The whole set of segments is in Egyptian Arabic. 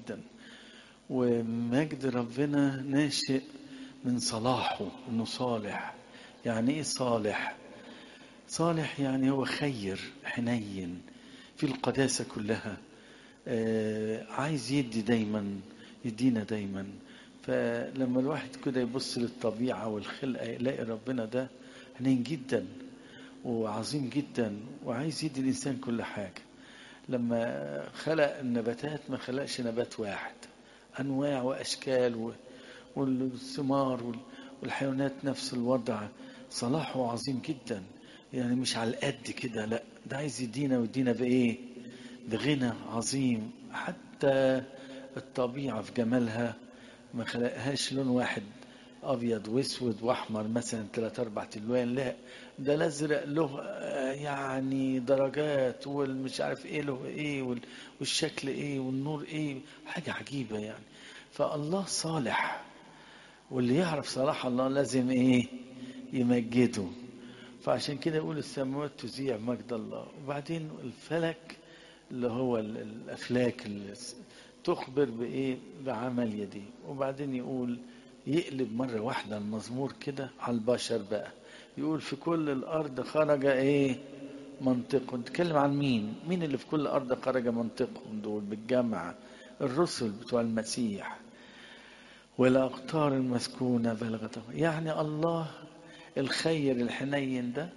جدا ومجد ربنا ناشئ من صلاحه انه صالح يعني ايه صالح صالح يعني هو خير حنين في القداسه كلها آه عايز يدي دايما يدينا دايما فلما الواحد كده يبص للطبيعه والخلقه يلاقي ربنا ده حنين جدا وعظيم جدا وعايز يدي الانسان كل حاجه لما خلق النباتات ما خلقش نبات واحد انواع واشكال والثمار والحيوانات نفس الوضع صلاحه عظيم جدا يعني مش على القد كده لا ده عايز يدينا ويدينا بايه بغنى عظيم حتى الطبيعه في جمالها ما خلقهاش لون واحد ابيض واسود واحمر مثلا ثلاث اربع الوان لا ده الازرق له يعني درجات والمش عارف ايه له ايه والشكل ايه والنور ايه حاجه عجيبه يعني فالله صالح واللي يعرف صلاح الله لازم ايه يمجده فعشان كده يقول السماوات تذيع مجد الله وبعدين الفلك اللي هو الافلاك اللي تخبر بايه بعمل يديه وبعدين يقول يقلب مرة واحدة المزمور كده على البشر بقى يقول في كل الأرض خرج إيه منطق نتكلم عن مين مين اللي في كل أرض خرج منطقهم دول بالجمع الرسل بتوع المسيح والأقطار المسكونة بلغت يعني الله الخير الحنين ده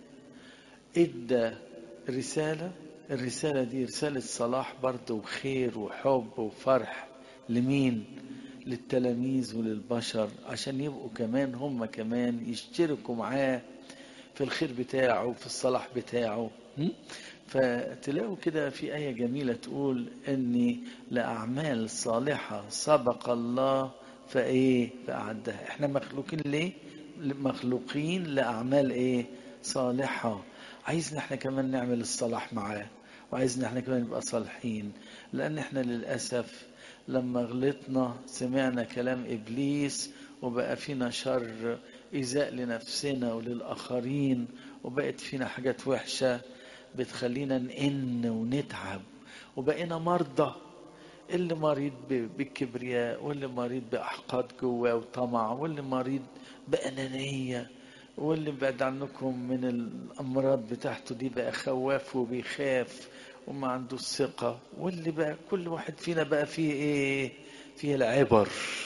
ادى رسالة الرسالة دي رسالة صلاح برضه وخير وحب وفرح لمين للتلاميذ وللبشر عشان يبقوا كمان هم كمان يشتركوا معاه في الخير بتاعه وفي الصلاح بتاعه فتلاقوا كده في آية جميلة تقول إني لأعمال صالحة سبق الله فإيه فأعدها إحنا مخلوقين ليه مخلوقين لأعمال إيه صالحة عايزنا إحنا كمان نعمل الصلاح معاه وعايزنا إحنا كمان نبقى صالحين لأن إحنا للأسف لما غلطنا سمعنا كلام ابليس وبقى فينا شر ايذاء لنفسنا وللاخرين وبقت فينا حاجات وحشه بتخلينا نئن ونتعب وبقينا مرضى اللي مريض بالكبرياء واللي مريض باحقاد جواه وطمع واللي مريض بانانيه واللي بعد عنكم من الامراض بتاعته دي بقى خواف وبيخاف وما عنده الثقة واللي بقى كل واحد فينا بقى فيه ايه فيه العبر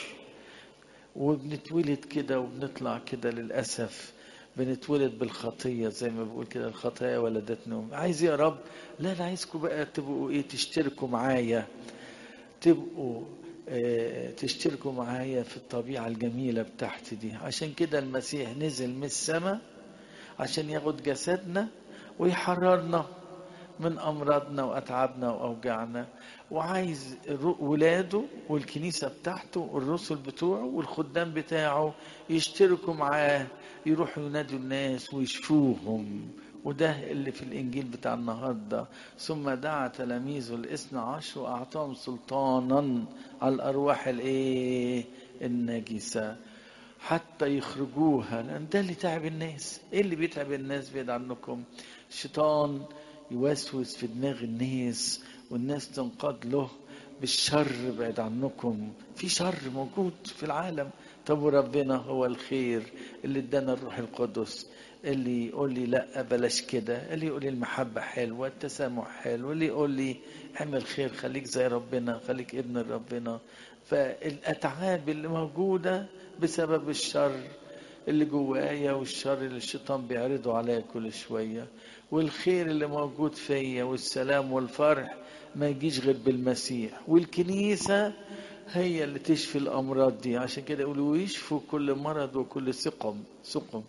وبنتولد كده وبنطلع كده للأسف بنتولد بالخطية زي ما بقول كده الخطايا ولدتنا عايز يا رب لا أنا عايزكم بقى تبقوا إيه تشتركوا معايا تبقوا اه تشتركوا معايا في الطبيعة الجميلة بتاعتي دي عشان كده المسيح نزل من السماء عشان ياخد جسدنا ويحررنا من أمراضنا وأتعابنا وأوجاعنا وعايز ولاده والكنيسة بتاعته والرسل بتوعه والخدام بتاعه يشتركوا معاه يروحوا ينادوا الناس ويشفوهم وده اللي في الإنجيل بتاع النهاردة ثم دعا تلاميذه الاثنى عشر وأعطاهم سلطانا على الأرواح الإيه النجسة حتى يخرجوها لأن ده اللي تعب الناس إيه اللي بيتعب الناس بعيد عنكم الشيطان يوسوس في دماغ الناس والناس تنقاد له بالشر بعد عنكم في شر موجود في العالم طب وربنا هو الخير اللي ادانا الروح القدس اللي يقول لي لا بلاش كده اللي يقول لي المحبة حلوة التسامح حلو اللي يقول لي اعمل خير خليك زي ربنا خليك ابن ربنا فالأتعاب اللي موجودة بسبب الشر اللي جوايا والشر اللي الشيطان بيعرضه عليا كل شوية والخير اللي موجود فيا والسلام والفرح ما يجيش غير بالمسيح والكنيسة هي اللي تشفي الأمراض دي عشان كده يقولوا ويشفوا كل مرض وكل سقم سقم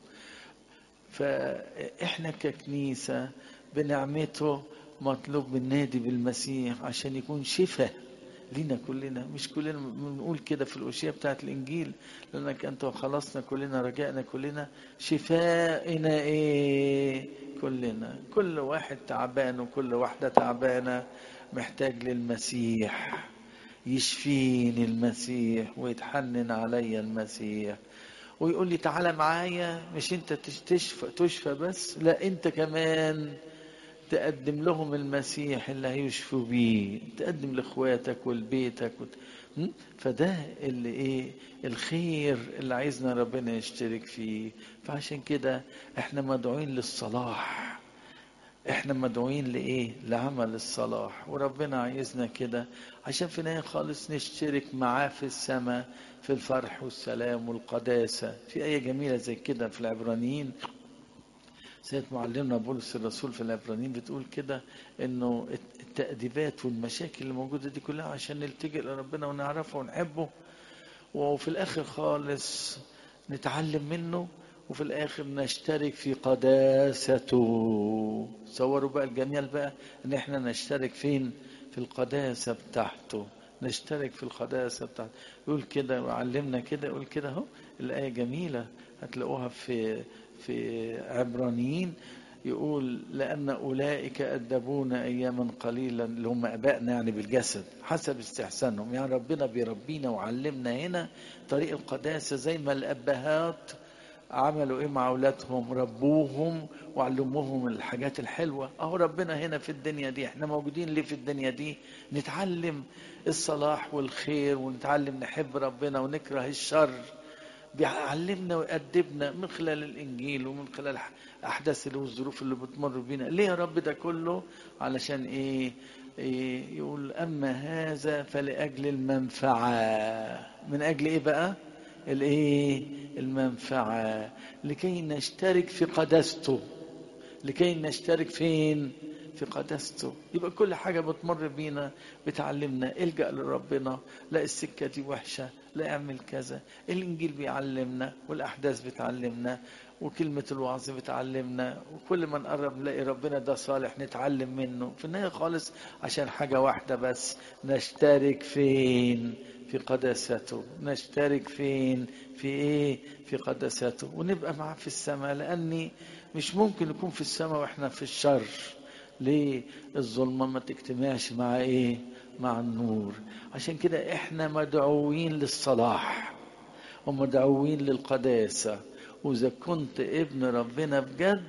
فإحنا ككنيسة بنعمته مطلوب بالنادي بالمسيح عشان يكون شفاء لينا كلنا مش كلنا بنقول كده في الأشياء بتاعت الإنجيل لأنك أنت وخلصنا كلنا رجعنا كلنا شفائنا إيه كلنا كل واحد تعبان وكل واحدة تعبانة محتاج للمسيح يشفيني المسيح ويتحنن عليا المسيح ويقول لي تعالى معايا مش انت تشفى تشفى بس لا انت كمان تقدم لهم المسيح اللي هيشفوا بيه تقدم لاخواتك ولبيتك وت... م? فده اللي ايه الخير اللي عايزنا ربنا يشترك فيه فعشان كده احنا مدعوين للصلاح احنا مدعوين لايه لعمل الصلاح وربنا عايزنا كده عشان في النهايه خالص نشترك معاه في السماء في الفرح والسلام والقداسه في ايه جميله زي كده في العبرانيين سيد معلمنا بولس الرسول في العبرانيين بتقول كده انه التأديبات والمشاكل اللي موجوده دي كلها عشان نلتجئ لربنا ونعرفه ونحبه وفي الاخر خالص نتعلم منه وفي الاخر نشترك في قداسته تصوروا بقى الجمال بقى ان احنا نشترك فين في القداسه بتاعته نشترك في القداسه بتاعته يقول كده وعلمنا كده يقول كده اهو الايه جميله هتلاقوها في في عبرانيين يقول لأن أولئك أدبونا أياما قليلا اللي هم أبائنا يعني بالجسد حسب استحسانهم يعني ربنا بيربينا وعلمنا هنا طريق القداسة زي ما الأبهات عملوا ايه مع اولادهم ربوهم وعلموهم الحاجات الحلوه اهو ربنا هنا في الدنيا دي احنا موجودين ليه في الدنيا دي نتعلم الصلاح والخير ونتعلم نحب ربنا ونكره الشر بيعلمنا ويأدبنا من خلال الإنجيل ومن خلال الأحداث اللي والظروف اللي بتمر بينا ليه يا رب ده كله علشان إيه, إيه يقول أما هذا فلأجل المنفعة من أجل إيه بقى الإيه المنفعة لكي نشترك في قداسته لكي نشترك فين في قداسته يبقى كل حاجة بتمر بينا بتعلمنا الجأ لربنا لا السكة دي وحشة لا اعمل كذا الإنجيل بيعلمنا والأحداث بتعلمنا وكلمة الوعظ بتعلمنا وكل ما نقرب نلاقي ربنا ده صالح نتعلم منه في النهاية خالص عشان حاجة واحدة بس نشترك فين في قداسته نشترك فين في ايه في قداسته ونبقى معاه في السماء لاني مش ممكن نكون في السماء واحنا في الشر ليه الظلمة ما تجتمعش مع ايه مع النور عشان كده احنا مدعوين للصلاح ومدعوين للقداسة واذا كنت ابن ربنا بجد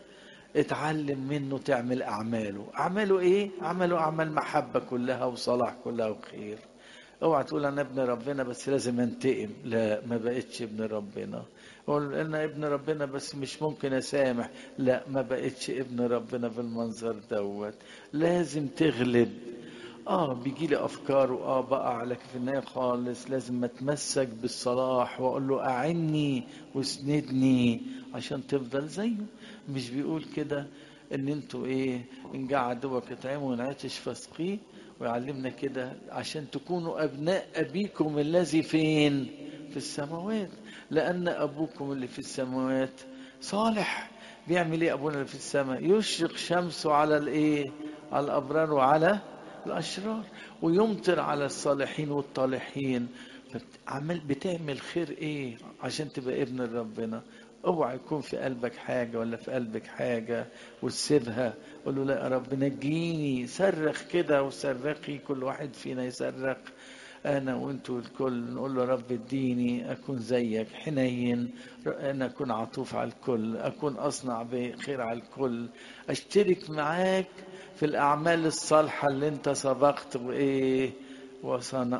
اتعلم منه تعمل اعماله اعماله ايه اعماله اعمال محبة كلها وصلاح كلها وخير اوعى تقول انا ابن ربنا بس لازم انتقم لا ما بقتش ابن ربنا قول انا ابن ربنا بس مش ممكن اسامح لا ما بقتش ابن ربنا بالمنظر دوت لازم تغلب اه بيجي لي افكار واه بقع لكن في النهايه خالص لازم اتمسك بالصلاح واقول له اعني واسندني عشان تفضل زيه مش بيقول كده ان انتوا ايه ان جاع عدوك اطعمه ونعتش فاسقيه ويعلمنا كده عشان تكونوا ابناء ابيكم الذي فين في السماوات لان ابوكم اللي في السماوات صالح بيعمل ايه ابونا اللي في السماء يشرق شمسه على الايه على الابرار وعلى الاشرار ويمطر على الصالحين والطالحين عمال بتعمل خير ايه عشان تبقى ابن ربنا اوعى يكون في قلبك حاجة ولا في قلبك حاجة وتسيبها قول له لا يا رب نجيني صرخ كده وصرخي كل واحد فينا يصرخ انا وانتوا الكل نقول له رب اديني اكون زيك حنين انا اكون عطوف على الكل اكون اصنع بخير على الكل اشترك معاك في الاعمال الصالحة اللي انت سبقت وايه وصنع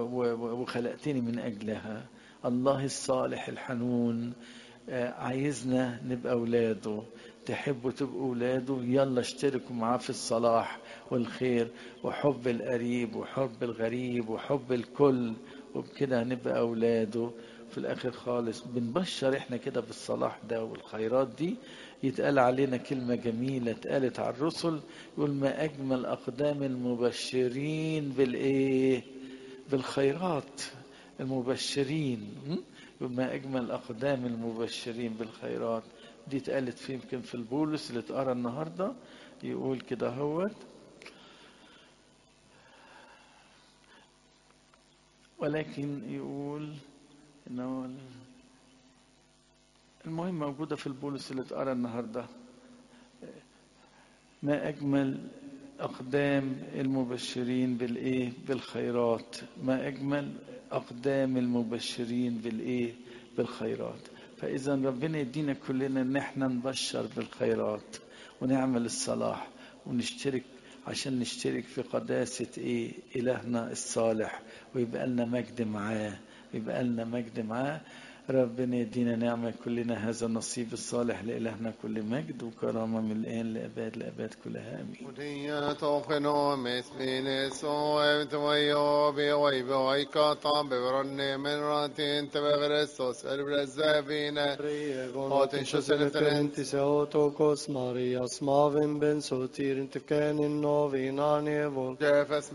وخلقتني من اجلها الله الصالح الحنون عايزنا نبقى اولاده تحبوا تبقوا اولاده يلا اشتركوا معاه في الصلاح والخير وحب القريب وحب الغريب وحب الكل وبكده هنبقى اولاده في الاخر خالص بنبشر احنا كده بالصلاح ده والخيرات دي يتقال علينا كلمة جميلة اتقالت على الرسل يقول ما اجمل اقدام المبشرين بالايه بالخيرات المبشرين ما أجمل أقدام المبشرين بالخيرات دي اتقالت في يمكن في البولس اللي اتقرا النهارده يقول كده هوت ولكن يقول انه المهم موجودة في البولس اللي اتقرا النهارده ما أجمل أقدام المبشرين بالإيه؟ بالخيرات ما أجمل أقدام المبشرين بالإيه؟ بالخيرات فإذا ربنا يدينا كلنا إن إحنا نبشر بالخيرات ونعمل الصلاح ونشترك عشان نشترك في قداسة ايه إلهنا الصالح ويبقى لنا مجد معاه ويبقى لنا مجد معاه ربنا يدينا نعمة كلنا هذا النصيب الصالح لإلهنا كل مجد وكرامة من الآن لأباد لأباد كلها آمين Odiet ekonomiskt minnes och evigt vi och vi och i katan bevarande men att inte begränsas är bräzevine Ότι σωσελευθερέντης εότοκος Μαρίας Μάβεν Μπεν Σωτήριν Τεκένιν Νόβιν Άνιεβον Jefes